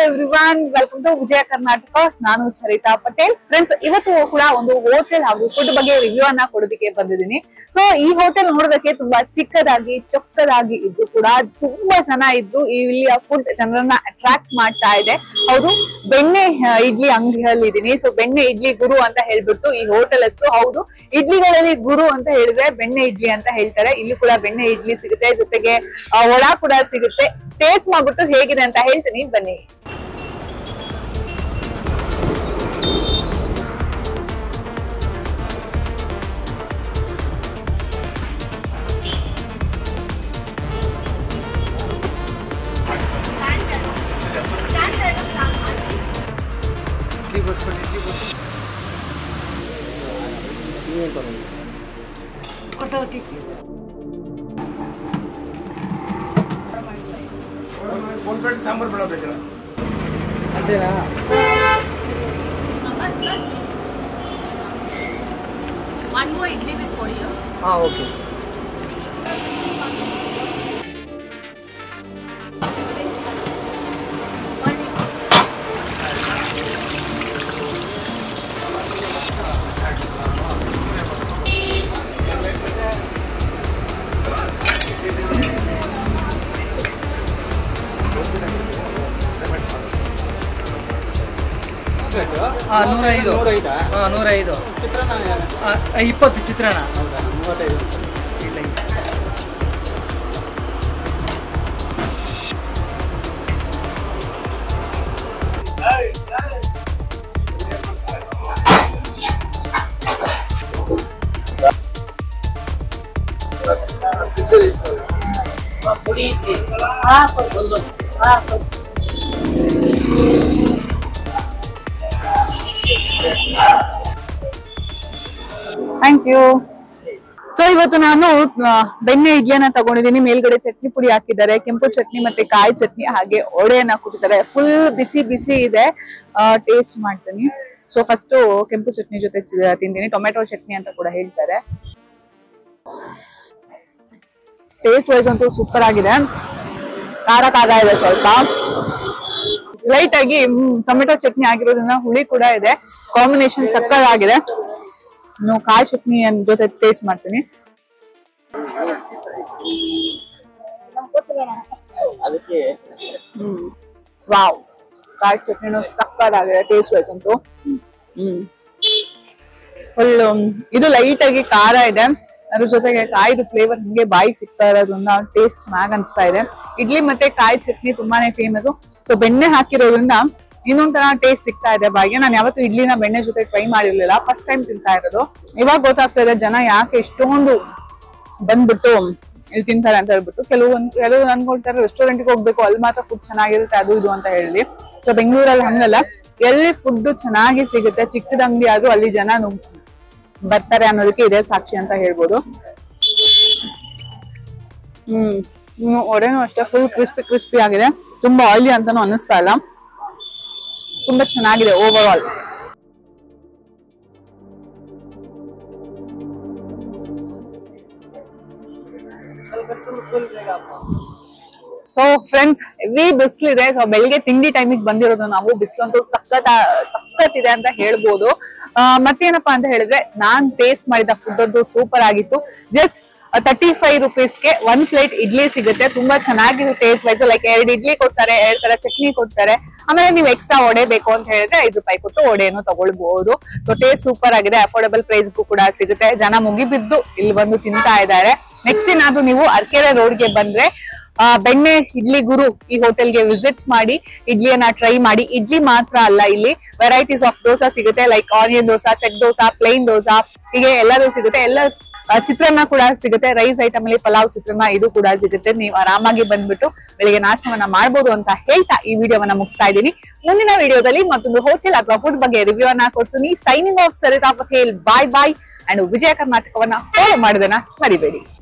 Everyone welcome to Vijaya Karnataka ನಾನು Charitha Patel friends ಇವತ್ತು ಕೂಡ ಒಂದು ಹೋಟೆಲ್ ಹಾಗೂ ಫುಡ್ ಬಗ್ಗೆ ರಿವ್ಯೂ ಅನ್ನ ಕೊಡೋದಕ್ಕೆ ಬಂದಿದ್ದೀನಿ ಸೊ ಈ ಹೋಟೆಲ್ ನೋಡೋದಕ್ಕೆ ತುಂಬಾ ಚಿಕ್ಕದಾಗಿ ಚೊಕ್ಕದಾಗಿ ಇದ್ದು ಕೂಡ ತುಂಬಾ ಜನ ಇದ್ದು ಇಲ್ಲಿಯ ಫುಡ್ ಜನರನ್ನ ಅಟ್ರಾಕ್ಟ್ ಮಾಡ್ತಾ ಇದೆ ಹೌದು ಬೆಣ್ಣೆ ಆ, ಇಡ್ಲಿ ಅಂಗಡಿಯಲ್ಲಿ ಇದ್ದೀನಿ ಸೊ ಬೆಣ್ಣೆ ಇಡ್ಲಿ ಗುರು ಅಂತ ಹೇಳ್ಬಿಟ್ಟು ಈ ಹೋಟೆಲ್ ಹೆಸರು ಹೌದು ಇಡ್ಲಿಗಳಲ್ಲಿ ಗುರು ಅಂತ ಹೇಳಿದ್ರೆ ಬೆಣ್ಣೆ ಇಡ್ಲಿ ಅಂತ ಹೇಳ್ತಾರೆ ಇಲ್ಲಿ ಕೂಡ ಬೆಣ್ಣೆ ಇಡ್ಲಿ ಸಿಗುತ್ತೆ ಜೊತೆಗೆ ಆ, ವಡಾ ಕೂಡ ಸಿಗುತ್ತೆ ಟೇಸ್ಟ್ ಮಾಡ್ಬಿಟ್ಟು ಹೇಗಿದೆ ಅಂತ ಹೇಳ್ತೀನಿ ಬನ್ನಿ इडली बस पर इडली बस ಒಂದು ಪ್ಲೇಟ್ ಸಾಂಬಾರು ಬೇಡ ಬೇಕಿಲ್ಲ ಅಂತೆನಾ One more idli with podio. ಹಾಂ ಓಕೆ ಹಾಂ ನೂರೈದು ನೂರೈದಾ? ಹಾಂ ನೂರೈದು ಚಿತ್ರಾನ್ನ ಆ, ಇಪ್ಪತ್ತು ಚಿತ್ರಾನ್ನ ಹೌದಾ ಮೂವತ್ತೈದು ಇಲ್ಲ ಇಲ್ಲ ಥ್ಯಾಂಕ್ ಯು ಸೊ ಇವತ್ತು ನಾನು ಆ, ಬೆಣ್ಣೆ ಇಡ್ಲಿಯನ್ನ ತಗೊಂಡಿದ್ದೀನಿ ಮೇಲ್ಗಡೆ ಚಟ್ನಿ ಪುಡಿ ಹಾಕಿದ್ದಾರೆ ಕೆಂಪು ಚಟ್ನಿ ಮತ್ತೆ ಕಾಯಿ ಚಟ್ನಿ ಹಾಗೆ ಒಡೆಯನ್ನ ಕೊಟ್ಟಿದ್ದಾರೆ ಫುಲ್ ಬಿಸಿ ಬಿಸಿ ಇದೆ ಟೇಸ್ಟ್ ಮಾಡ್ತೀನಿ ಸೊ ಫಸ್ಟ್ ಕೆಂಪು ಚಟ್ನಿ ಜೊತೆ ಚ- ತಿಂತೀನಿ ಟೊಮೆಟೊ ಚಟ್ನಿ ಅಂತ ಕೂಡ ಹೇಳ್ತಾರೆ ಟೇಸ್ಟ್ ವೈಸ್ ಅಂತೂ ಸೂಪರ್ ಆಗಿದೆ ಖಾರ ಖಾರ ಇದೆ ಸ್ವಲ್ಪ ಲೈಟ್ ಆಗಿ ಟೊಮೆಟೊ ಚಟ್ನಿ ಆಗಿರೋದ್ರಿಂದ ಹುಳಿ ಕೂಡ ಇದೆ ಕಾಂಬಿನೇಷನ್ ಸಕ್ಕತ್ತಾಗಿದೆ ಇನ್ನು ಕಾಯಿ ಚಟ್ನಿ ಅನ್- ಜೊತೆ ಟೇಸ್ಟ್ ಮಾಡ್ತೀನಿ ಅದಕ್ಕೆ ಹ್ಮ್ ವಾವ್ ಕಾಯಿ ಚಟ್ನಿನೂ ಸಕ್ಕತ್ತಾಗಿದೆ ಟೇಸ್ಟ್ ವೈಸ್ ಅಂತೂ ಹ್ಮ್ ಫುಲ್ ಇದು ಲೈಟ್ ಆಗಿ ಖಾರ ಇದೆ ಅದ್ರ ಜೊತೆಗೆ ಕಾಯಿದು ಫ್ಲೇವರ್ ಹಿಂಗೆ ಬಾಯಿಗೆ ಸಿಗ್ತಾ ಇರೋದ್ರಿಂದ ಟೇಸ್ಟ್ ಚೆನ್ನಾಗ್ ಅನ್ಸ್ತಾ ಇದೆ ಇಡ್ಲಿ ಮತ್ತೆ ಕಾಯಿ ಚಟ್ನಿ ತುಂಬಾನೇ ಫೇಮಸ್ ಸೊ ಬೆಣ್ಣೆ ಹಾಕಿರೋದ್ರಿಂದ ಇನ್ನೊಂಥರ ಟೇಸ್ಟ್ ಸಿಗ್ತಾ ಇದೆ ಬಾಯಿಗೆ ನಾನು ಯಾವತ್ತೂ ಇಡ್ಲಿನ ಬೆಣ್ಣೆ ಜೊತೆ ಟ್ರೈ ಮಾಡಿರ್ಲಿಲ್ಲ ಫಸ್ಟ್ ಟೈಮ್ ತಿಂತಾ ಇರೋದು ಇವಾಗ ಗೊತ್ತಾಗ್ತಾ ಇದೆ ಜನ ಯಾಕೆ ಇಷ್ಟೊಂದು ಬಂದ್ಬಿಟ್ಟು ಇಲ್ಲಿ ತಿಂತಾರೆ ಅಂತ ಹೇಳ್ಬಿಟ್ಟು ಕೆಲವು ಕೆಲವು ಅನ್ಕೊಳ್ತಾರೆ ರೆಸ್ಟೋರೆಂಟ್ಗೆ ಹೋಗ್ಬೇಕು ಅಲ್ಲಿ ಮಾತ್ರ ಫುಡ್ ಚೆನ್ನಾಗಿರುತ್ತೆ ಅದು ಇದು ಅಂತ ಹೇಳಿ ಸೊ ಬೆಂಗಳೂರಲ್ಲಿ ಹಂಗಲ್ಲ ಎಲ್ಲಿ ಫುಡ್ ಚೆನ್ನಾಗಿ ಸಿಗುತ್ತೆ ಚಿಕ್ಕದ ಅಂಗಡಿ ಆದ್ರೂ ಅಲ್ಲಿ ಜನ ನುಗ್- ಬರ್ತಾರೆ ಅನ್ನೋದಕ್ಕೆ ಇದೇ ಸಾಕ್ಷಿ ಅಂತ ಹೇಳ್ಬೋದು ಹ್ಮ್ ಇನ್ನು ಒಡೆನೂ ಅಷ್ಟೇ ಫುಲ್ ಕ್ರಿಸ್ಪಿ ಕ್ರಿಸ್ಪಿ ಆಗಿದೆ ತುಂಬಾ ಆಯಿಲಿ ಅಂತಾನು ಅನ್ನಿಸ್ತಾ ಇಲ್ಲ ತುಂಬಾ ಚೆನ್ನಾಗಿದೆ over all so friends heavy ಬಿಸಿಲಿದೆ ಸೊ ಬೆಳಿಗ್ಗೆ ತಿಂಡಿ ಟೈಮಿಗೆ ಬಂದಿರೋದು ನಾವು ಬಿಸಿಲಂತೂ ಸಖತ್ ಸಖತ್ ಇದೆ ಅಂತ ಹೇಳ್ಬೋದು ಆ, ಮತ್ತೇನಪ್ಪಾ ಅಂತ ಹೇಳಿದ್ರೆ ನಾನ್ ಟೇಸ್ಟ್ ಮಾಡಿದ ಫುಡ್ ಅಂತೂ ಸೂಪರ್ ಆಗಿತ್ತು ಜಸ್ಟ್ ತರ್ಟಿ ಫೈವ್ ರುಪೀಸ್ಗೆ ಒನ್ ಪ್ಲೇಟ್ ಇಡ್ಲಿ ಸಿಗುತ್ತೆ ತುಂಬಾ ಚೆನ್ನಾಗಿದೆ ಟೇಸ್ಟ್ ವೈಸ್ ಲೈಕ್ ಎರಡು ಇಡ್ಲಿ ಕೊಡ್ತಾರೆ ಎರಡ್ ತರ ಚಟ್ನಿ ಕೊಡ್ತಾರೆ ಆಮೇಲೆ ನೀವು ಎಕ್ಸ್ಟ್ರಾ ಒಡೆ ಬೇಕು ಅಂತ ಹೇಳಿದ್ರೆ ಐದು ರೂಪಾಯಿ ಕೊಟ್ಟು ಒಡೆಯನ್ನು ತಗೊಳ್ಬಹುದು ಸೊ ಟೇಸ್ಟ್ ಸೂಪರ್ ಆಗಿದೆ ಅಫೋರ್ಡಬಲ್ ಪ್ರೈಸ್ಗೂ ಕೂಡ ಸಿಗುತ್ತೆ ಜನ ಮುಗಿಬಿದ್ದು ಇಲ್ಲಿ ಬಂದು ತಿಂತಾ ಇದ್ದಾರೆ ನೆಕ್ಸ್ಟ್ ಏನಾದ್ರು ನೀವು ಅರ್ಕೆರೆ ರೋಡ್ಗೆ ಬಂದ್ರೆ ಆ, ಬೆಣ್ಣೆ ಇಡ್ಲಿ ಗುರು ಈ ಹೋಟೆಲ್ಗೆ ವಿಸಿಟ್ ಮಾಡಿ ಇಡ್ಲಿಯನ್ನ ಟ್ರೈ ಮಾಡಿ ಇಡ್ಲಿ ಮಾತ್ರ ಅಲ್ಲ ಇಲ್ಲಿ ವೆರೈಟೀಸ್ ಆಫ್ ದೋಸಾ ಸಿಗುತ್ತೆ like onion dosa set dosa plain dosa ಹೀಗೆ ಎಲ್ಲದೂ ಸಿಗುತ್ತೆ ಎಲ್ಲ ಆ, ಚಿತ್ರಾನ್ನ ಕೂಡ ಸಿಗುತ್ತೆ ರೈಸ್ ಐಟಮ್ ಅಲ್ಲಿ ಪಲಾವ್ ಚಿತ್ರಾನ್ನ ಇದು ಕೂಡ ಸಿಗುತ್ತೆ ನೀವು ಆರಾಮಾಗಿ ಬಂದ್ಬಿಟ್ಟು ಬೆಳಿಗ್ಗೆ ನಾಷ್ಟವನ್ನ ಮಾಡ್ಬೋದು ಅಂತ ಹೇಳ್ತಾ ಈ ವಿಡಿಯೋವನ್ನ ಮುಗಿಸ್ತಾ ಇದ್ದೀನಿ ಮುಂದಿನ ವಿಡಿಯೋದಲ್ಲಿ ಮತ್ತೊಂದು ಹೋಟೆಲ್ ಅಥವಾ ಫುಡ್ ಬಗ್ಗೆ ರಿವ್ಯೂ ಅನ್ನ ಕೊಡ್ತೀನಿ signing off Saritha Patel bye bye and Vijaya ಕರ್ನಾಟಕವನ್ನ ಫಾಲೋ ಮಾಡೋದನ್ನ ಮರಿಬೇಡಿ